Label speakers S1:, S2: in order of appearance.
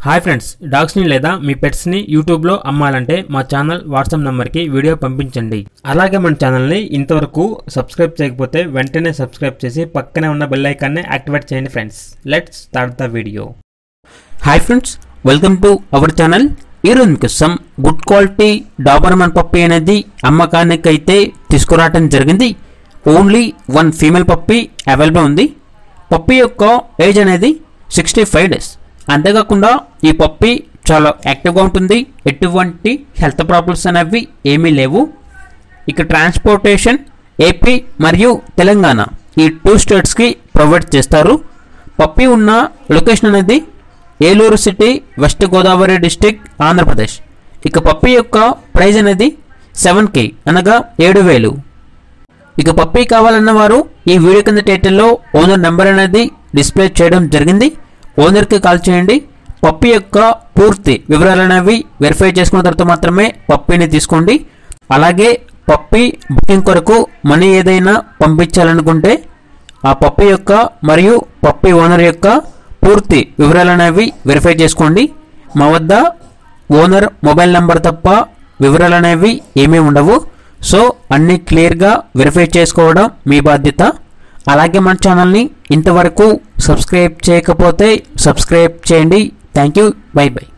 S1: hi friends డాగ్స్ని లేదా మీ పెట్స్ని యూట్యూబ్లో అమ్మాలంటే మా ఛానల్ వాట్సాప్ నెంబర్కి వీడియో పంపించండి అలాగే మన ఛానల్ని ఇంతవరకు సబ్స్క్రైబ్ చేయకపోతే వెంటనే సబ్స్క్రైబ్ చేసి పక్కనే ఉన్న బెల్ ఐకాన్ని యాక్టివేట్ చేయండి friends let's start the video
S2: hi friends welcome to our channel ఈరోజు మీకోసం గుడ్ క్వాలిటీ డాబర్మన్ పప్పి అనేది అమ్మకానికి అయితే తీసుకురావడం జరిగింది only one female puppy available ఉంది పప్పి యొక్క ఏజ్ అనేది సిక్స్టీ ఫైవ్ డేస్ అంతేకాకుండా ఈ పప్పి చాలా యాక్టివ్గా ఉంటుంది ఎటువంటి హెల్త్ ప్రాబ్లమ్స్ అనేవి ఏమీ లేవు ఇక ట్రాన్స్పోర్టేషన్ ఏపీ మరియు తెలంగాణ ఈ టూ స్టేట్స్కి ప్రొవైడ్ చేస్తారు పప్పి ఉన్న లొకేషన్ అనేది Eluru city west Godavari district Andhra Pradesh ఇక పప్పి యొక్క ప్రైజ్ అనేది సెవెన్ కే అనగా ఏడు వేలు ఇక పప్పి కావాలన్న వారు ఈ వీడియో కింద టైటిల్లో ఓనర్ నెంబర్ అనేది డిస్ప్లే చేయడం జరిగింది ఓనర్కి కాల్ చేయండి పప్పి యొక్క పూర్తి వివరాలు అనేవి వెరిఫై చేసుకున్న తర్వాత మాత్రమే పప్పిని తీసుకోండి అలాగే పప్పి బుకింగ్ కొరకు మనీ ఏదైనా పంపించాలనుకుంటే ఆ పప్పి యొక్క మరియు పప్పి ఓనర్ యొక్క పూర్తి వివరాలు అనేవి వెరిఫై చేసుకోండి మా వద్ద ఓనర్ మొబైల్ నెంబర్ తప్ప వివరాలు అనేవి ఏమీ ఉండవు సో అన్ని క్లియర్గా వెరిఫై చేసుకోవడం మీ బాధ్యత అలాగే మన ఛానల్ని ఇంతవరకు సబ్స్క్రైబ్ చేయకపోతే సబ్స్క్రైబ్ చేయండి థ్యాంక్ యూ బై బై